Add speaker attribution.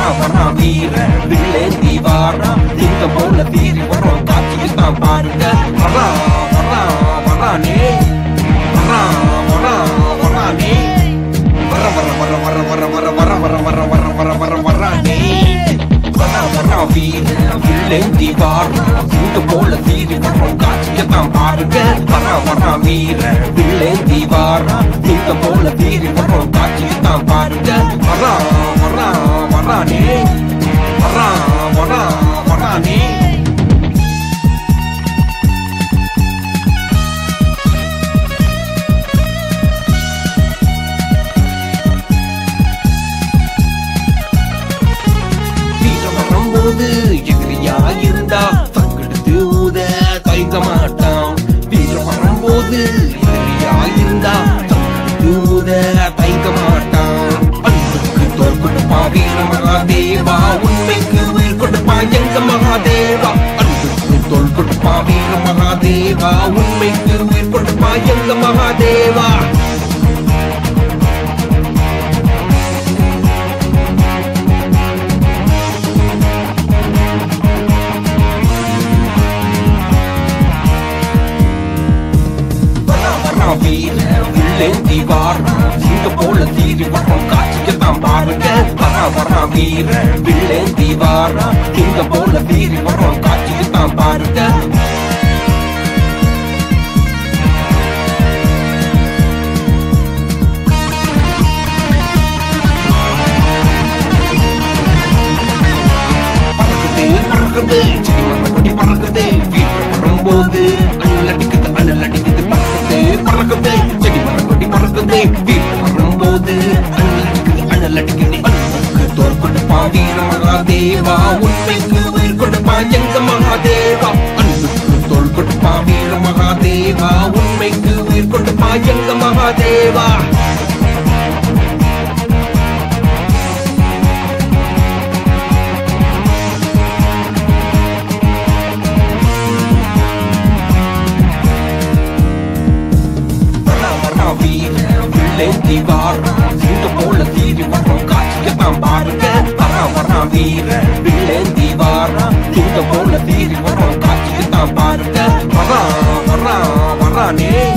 Speaker 1: வரா வீர வில்லேந்தி வாரா இந்த போல தீரி வரும் காட்சியை தான் பாருங்க வரா வரா வரானே வரா வரா வரானே வர வர வர வர வர வர வர வர வர வர வர வர வரானே வரா வரா வீர வில்லேந்தி வாரா இந்த போல தீரி வரும் காட்சியை தான் பாருங்க வரா வரா வீர வில்லேந்தி வாரா இந்த போல தீரி வரும் காட்சியை தான் பாருங்க வரா வரா வரானே வரா வரா வரானே வீரம் வரும்போது எதிரியா இருந்தா தங்கெடுத்து ஊத தயங்க மாட்டான் வீரம் வரும்போது எதிரியா இருந்தா தங்கெடுத்து ஊத தயங்க மாட்டான் அன்புக்கு தோல் கொடுப்பா வீர மகாதேவா உண்மைக்கு உயிர் கொடுப்பா எங்க மகாதேவா அன்புக்கு தோல் கொடுப்பா வீர மகாதேவா உண்மைக்கு உயிர் கொடுப்பா எங்க மகாதேவா வரா வரா வீர வில்லேந்தி வாரா இந்த போல தீரி வரும் காட்சியை தான் பாருங்க வரா வரா வீர வில்லேந்தி வாரா இந்த போல தீரி வரும் காட்சியை தான் பாருங்க பறக்குது பறக்குது செடி மரம் கொடி பறக்குது வீட்டு வரும்போது அண்ணல் அடிக்குது அண்ணல் அடிக்குது பறக்குது பறக்குது செடி மரம் கொடி பறக்குது வீட்டு வரும்போது அண்ணல் அடிக்குது அண்ணல் அடிக்குது அன்புக்கு தோல் கொடுப்பா வீர மகாதேவா உண்மைக்கு உயிர் கொடுப்பா எங்க மகாதேவா அன்புக்கு தோல் கொடுப்பா வீர மகாதேவா உண்மைக்கு உயிர் கொடுப்பா எங்க மகாதேவா வரா வரா வீர வில்லேந்தி வாரா இந்த போல தீரி வரும் காட்சியை தான் பாருங்க வரா வரா வீர வில்லேந்தி வாரா இந்த போல தீரி வரும் காட்சியை தான் பாருங்க வரா வரா வரானே